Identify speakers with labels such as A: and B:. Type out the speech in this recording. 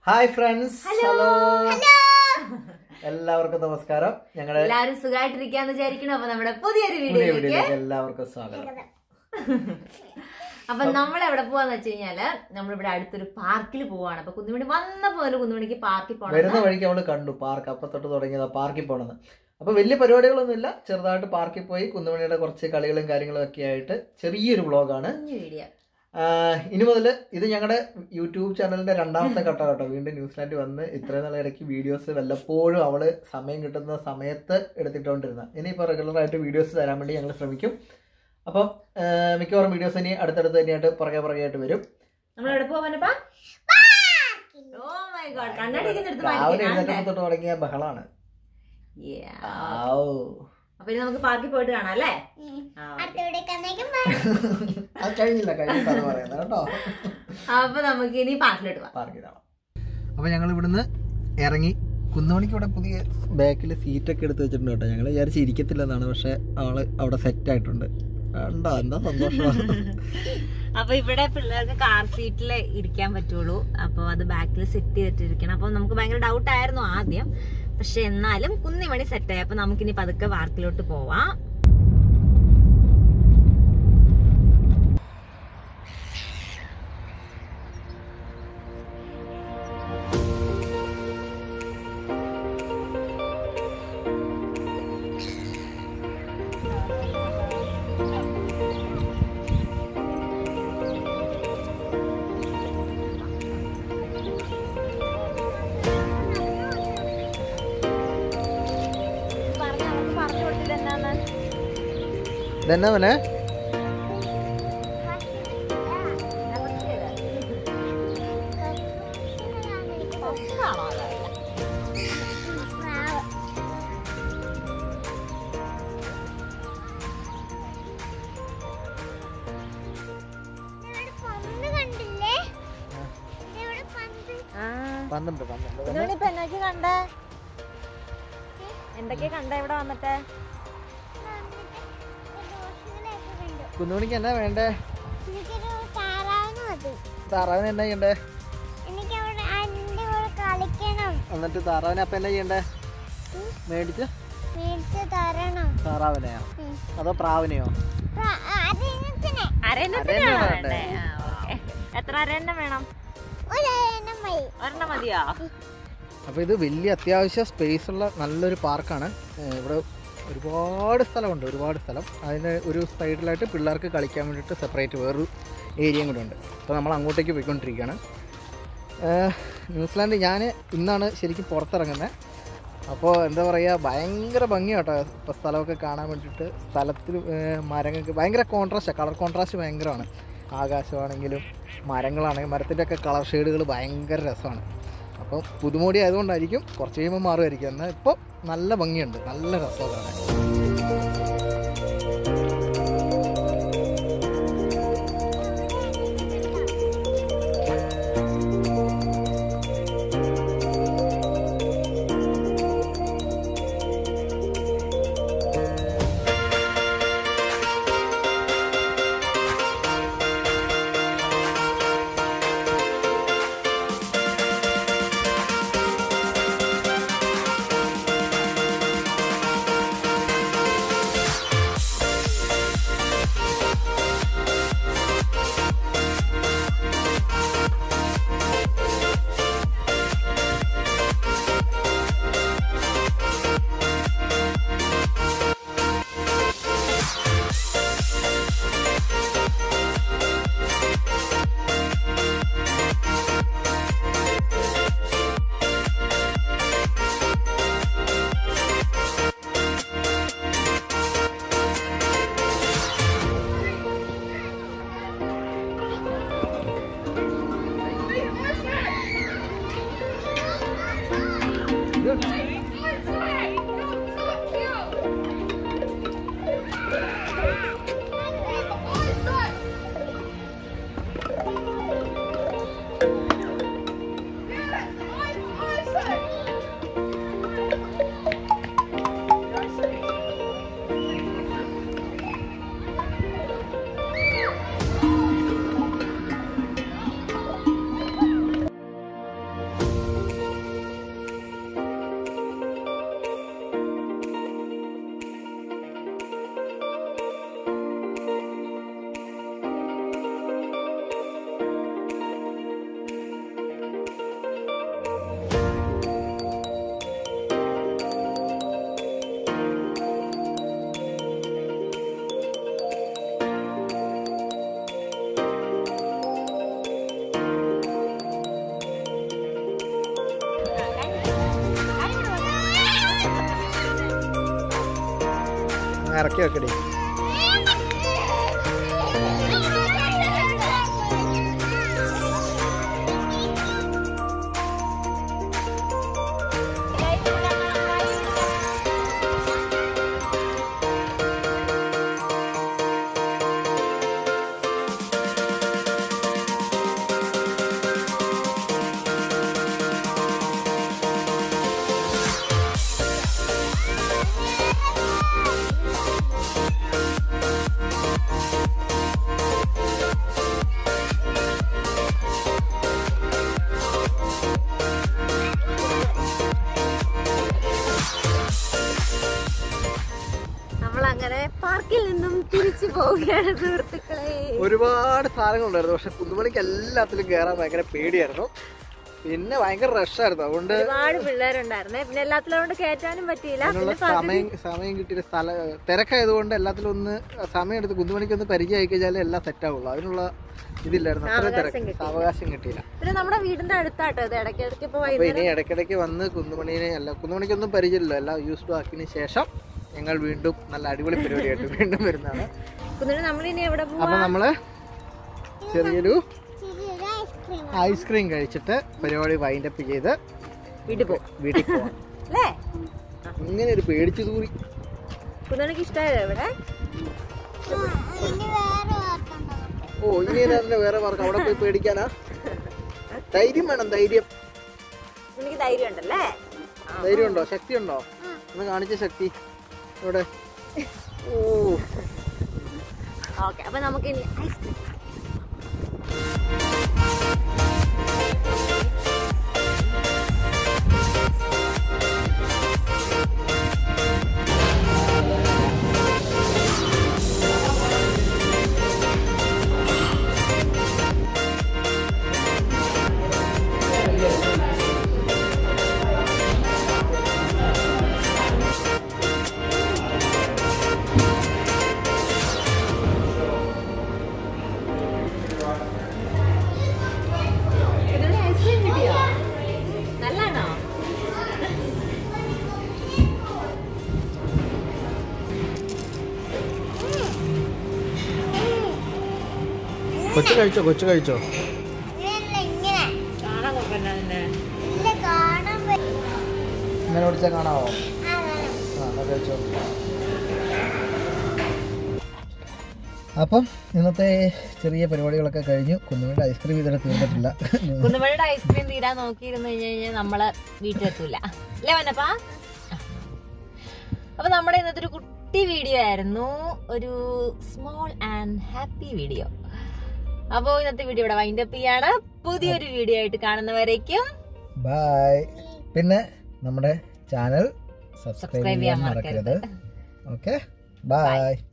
A: Hi friends hello എല്ലാവർക്കും നമസ്കാരം ഞങ്ങളുടെ
B: എല്ലാരും സുഖമായിട്ടിരിക്കാന്ന് വിചാരിക്കണം അപ്പൊ നമ്മുടെ പുതിയൊരു
A: പുതിയ
B: വീഡിയോയിലേക്ക്
A: വീഡിയോയിലേക്ക് എല്ലാവർക്കും സ്വാഗതം
B: അപ്പൊ നമ്മൾ എവിടെ പോവാന്ന് വെച്ച് കഴിഞ്ഞാല് നമ്മളിവിടെ അടുത്തൊരു പാർക്കിൽ പോവാണ് അപ്പൊ കുന്നുമണി വന്നപ്പോ മുതൽ കുന്നുമണിക്ക് പാർക്കിൽ
A: വരുന്ന
B: പോകണം
A: വഴിക്ക് അവള് കണ്ടു പാർക്ക് അപ്പൊ തൊട്ട് തുടങ്ങിയതാ പാർക്കിൽ പോണെന്ന് അപ്പൊ വലിയ പരിപാടികളൊന്നുമില്ല ചെറുതായിട്ട് പാർക്കിൽ പോയി കുന്നുമണിയുടെ കുറച്ച് കളികളും കാര്യങ്ങളും ഒക്കെ ആയിട്ട് ചെറിയൊരു വ്ളോഗാണ്
B: കുഞ്ഞു വീഡിയോ
A: ഇനി മുതൽ ഇത് ഞങ്ങളുടെ യൂട്യൂബ് ചാനലിന്റെ രണ്ടാമത്തെ ഘട്ടം കേട്ടോ വീണ്ടും ന്യൂസിലാൻഡ് വന്ന് ഇത്രയും നാൾ ഇടയ്ക്ക് വീഡിയോസ് വല്ലപ്പോഴും അവള് സമയം കിട്ടുന്ന സമയത്ത് എടുത്തിട്ടുകൊണ്ടിരുന്ന ഇനിയിപ്പോൾ റെഗുലർ ആയിട്ട് വീഡിയോസ് തരാൻ വേണ്ടി ഞങ്ങൾ ശ്രമിക്കും അപ്പം ആ, മിക്കവാറും വീഡിയോസ് ഇനി അടുത്തടുത്ത് തന്നെയായിട്ട് പുറകെ പുറകെ ആയിട്ട് വരും
B: നമ്മൾ എവിടെ പോവാനപ്പാ ഓ മൈ ഗോഡ് കണ്ണടിക്കുന്നെടുത്ത്
A: രാവിലെ എഴുന്നേറ്റപ്പോൾ തൊട്ട് തുടങ്ങിയ ബഹളാണ് ആവൂ.
B: അപ്പൊ ഇനി നമുക്ക് പാർക്കിൽ പോയിട്ട് കാണാം അല്ലേ ആ, okay.
A: അത് കഴിഞ്ഞില്ല കഴിഞ്ഞിട്ട് അത് പറയുന്നത് കേട്ടോ
B: അപ്പൊ നമുക്ക് ഇനി പാർക്കിലോട്ട് പോവാം
A: പാർക്കിലാണ് അപ്പൊ ഞങ്ങൾ ഇവിടുന്ന് ഇറങ്ങി കുന്നമണിക്ക് ഇവിടെ പുതിയ ബാക്കിൽ സീറ്റൊക്കെ എടുത്ത് വെച്ചിട്ടുണ്ട് കേട്ടോ ഞങ്ങൾ വിചാരിച്ച് ഇരിക്കത്തില്ലെന്നാണ് പക്ഷെ ആള് അവിടെ സെറ്റ് ആയിട്ടുണ്ട് ഉണ്ടോ എന്താ സന്തോഷമാണ്
B: അപ്പൊ ഇവിടെ പിള്ളേർക്ക് കാർ സീറ്റിൽ ഇരിക്കാൻ പറ്റുള്ളൂ അപ്പൊ അത് ബാക്കിൽ സെറ്റ് ചെയ്തിട്ടിരിക്കണം അപ്പൊ നമുക്ക് ഭയങ്കര ഡൗട്ട് ആയിരുന്നു ആദ്യം പക്ഷെ എന്നാലും കുന്നിമണി സെറ്റ് ആയി അപ്പൊ നമുക്കിനി പതുക്കെ പാർക്കിലോട്ട് പോവാം പറഞ്ഞു കൊടുത്തില്ല എന്നാന്ന്
A: ഇതെന്നാ മോനെ പന്ത്രണ്ട് പന്ത്രണ്ട്
B: ഇപ്പൊ എന്നൊക്കെ കണ്ടേ എന്തൊക്കെയാ കണ്ടേ ഇവിടെ വന്നിട്ട്
A: കുന്നുമണിക്ക് എന്നാ വേണ്ടേ താറാവിന് എന്നാ ചെയ്യണ്ടേ
C: എനിക്ക് അവിടെ അതിന്റെ കൂടെ കളിക്കണം
A: എന്നിട്ട് താറാവിനെ അപ്പൊ എന്നാ ചെയ്യണ്ടേ മേടിച്ച്
C: മേടിച്ച് തരണം
A: താറാവിനെയോ
C: ഉം.
A: അതോ പ്രാവിനെയോ
C: പ്ര- ആ, അത് ഇനത്തിന്
B: അരയന്നത്തിനാണോ
A: അരയന്നമാണ്
B: വേണ്ടേ? ആ, ഓക്കേ. എത്ര അരയന്നം വേണം
C: ഒരെണ്ണം മതി
B: ഒരെണ്ണം മതിയോ
A: അപ്പോൾ ഇത് വലിയ അത്യാവശ്യം സ്പേസ് ഉള്ള നല്ലൊരു പാർക്കാണ് ഏഹ് ഇവിടെ ഒരുപാട് സ്ഥലമുണ്ട് ഒരുപാട് സ്ഥലം അതിന് ഒരു സൈഡിലായിട്ട് പിള്ളേർക്ക് കളിക്കാൻ വേണ്ടിയിട്ട് സെപ്പറേറ്റ് വേറൊരു ഏരിയയും കൂടെ ഉണ്ട് അപ്പോൾ നമ്മൾ അങ്ങോട്ടേക്ക് പോയിക്കൊണ്ടിരിക്കുകയാണ് ഏഹ് ന്യൂസിലാൻഡ് ഞാൻ ഇന്നാണ് ശരിക്കും പുറത്തിറങ്ങുന്നത് അപ്പോൾ എന്താ പറയുക ഭയങ്കര ഭംഗിയാട്ടോ ഇപ്പോൾ സ്ഥലമൊക്കെ കാണാൻ വേണ്ടിയിട്ട് സ്ഥലത്തിൽ മരങ്ങൾക്ക് ഭയങ്കര കോൺട്രാസ്റ്റാണ് കളർ കോൺട്രാസ്റ്റ് ഭയങ്കരമാണ് ആകാശമാണെങ്കിലും മരങ്ങളാണെങ്കിലും മരത്തിൻ്റെ ഒക്കെ കളർ ഷെയ്ഡുകൾ ഭയങ്കര രസമാണ് അപ്പം പുതുമോടി ആയതുകൊണ്ടായിരിക്കും കുറച്ച് കഴിയുമ്പോൾ മാറുമായിരിക്കും എന്നാൽ ഇപ്പോൾ നല്ല ഭംഗിയുണ്ട് നല്ല രസമാണ് കാണാൻ ഇറക്കി വെക്കടി
B: നമ്മൾ അങ്ങനെ പാർക്കിൽ നിന്നും തിരിച്ചു പോവുകയാണ് സുഹൃത്തുക്കളെ
A: ഒരുപാട് സാധനങ്ങളുണ്ടായിരുന്നു പക്ഷെ കുന്നുമണിക്ക് എല്ലാത്തിലും കയറാൻ ഭയങ്കര പേടിയായിരുന്നു പിന്നെ ഭയങ്കര റഷായിരുന്നു അതുകൊണ്ട്
B: ഒരുപാട് പിള്ളേരുണ്ടായിരുന്നേ പിന്നെ എല്ലാത്തിലും കൊണ്ട് കയറ്റാനും പറ്റിയില്ല
A: അതിനുള്ള
B: പിന്നെ പകുതി
A: സമയം സമയം കിട്ടിയ സ്ഥല തിരക്കായതുകൊണ്ട് എല്ലാത്തിലും ഒന്ന് സമയം എടുത്ത് കുന്നുമണിക്ക് ഒന്ന് പരിചയമായി കഴിഞ്ഞാൽ എല്ലാം സെറ്റ് ആവുള്ളൂ അതിനുള്ള ഇതില്ലായിരുന്നു അത്രയും
B: സാവകാശം
A: തിരക്ക്
B: കിട്ടിയില്ല.
A: സാവകാശം കിട്ടിയില്ല
B: പിന്നെ നമ്മുടെ വീടിന്റെ അടുത്താട്ടോ ഇത് ഇടയ്ക്കിടയ്ക്ക് ഇപ്പൊ
A: അപ്പൊ
B: വൈകുന്നേരം
A: ഇനി ഇടയ്ക്കിടയ്ക്ക് വന്ന് കുന്നുമണിനെ അല്ല കുന്നുമണിക്കൊന്നും പരിചയമില്ല എല്ലാം യൂസ്ഡ് ആക്കിയതിന് ശേഷം ഞങ്ങൾ വീണ്ടും നല്ല അടിപൊളി പരിപാടിയായിട്ട് വീണ്ടും വരുന്നതാണ്
B: കുന്നിന് നമ്മളിനി എവിടെ
A: അപ്പൊ
B: പോവാ
A: നമ്മള് ചെറിയൊരു
C: ചെറിയൊരു ഐസ്ക്രീം
A: ഐസ്ക്രീം കഴിച്ചിട്ട് പരിപാടി വൈൻഡപ്പ് ചെയ്ത്
B: വീട്ടിൽ പോകും
A: വീട്ടിൽ പോവാം
B: അല്ലേ
A: ഇങ്ങനെ ഒരു പേടിച്ചു തൂറി
B: കുന്നിനക്ക് ഇഷ്ടമായത് എവിടെ
C: ഇനി വേറെ ഓർക്കണ്ടോ
A: ഓ ഇനി തന്നെ വേറെ പാർക്ക് അവിടെ പോയി പേടിക്കാനാ ധൈര്യം വേണം ധൈര്യം
B: എനിക്ക് ധൈര്യം ഉണ്ടല്ലേ
A: ധൈര്യം ഉണ്ടോ ശക്തി ഉണ്ടോ ഒന്ന് കാണിച്ച ശക്തി ഇവിടെ ഓ
B: ഓക്കെ അപ്പൊ നമുക്ക് ഇനി ഐസ്ക്രീം ഇതിന് ഐസ്ക്രീം കിട്ടിയോ നല്ലാണോ
A: കൊച്ചു കഴിച്ചോ കൊച്ചു കഴിച്ചോ
C: ഇല്ല ഇങ്ങനെ
B: കാണാൻ കൊടുക്കണ്ട അതിന്റെ
C: ഇല്ല കാണാൻ പറ്റും
A: ഇങ്ങനെ ഓടിച്ചാൽ കാണാവോ
C: ആ കാണാം
A: ആ എന്നാ കഴിച്ചോ അപ്പം ഇന്നത്തെ ചെറിയ പരിപാടികളൊക്കെ കഴിഞ്ഞു കുഞ്ഞുങ്ങളുടെ ഐസ്ക്രീം ഇതുവരെ തീർന്നിട്ടില്ല
B: കുന്നുമണിയുടെ ഐസ്ക്രീം തീരാൻ നോക്കിയിരുന്നു കഴിഞ്ഞ് കഴിഞ്ഞാൽ നമ്മള് വീട്ടിലെത്തൂല അല്ലേ വന്നപ്പാ അപ്പൊ നമ്മുടെ ഇന്നത്തെ ഒരു കുട്ടി വീഡിയോ ആയിരുന്നു ഒരു സ്മോൾ ആൻഡ് ഹാപ്പി വീഡിയോ അപ്പോൾ ഇന്നത്തെ വീഡിയോ ഇവിടെ വൈൻഡപ്പ് ചെയ്യാണ് പുതിയൊരു വീഡിയോ ആയിട്ട് കാണുന്നവരേക്കും
A: ബൈ പിന്നെ നമ്മുടെ ചാനൽ
B: സബ്സ്ക്രൈബ്
A: സബ്സ്ക്രൈബ്
B: ചെയ്യാൻ
A: ചെയ്യാൻ മറക്കരുത് ഓക്കെ ബൈ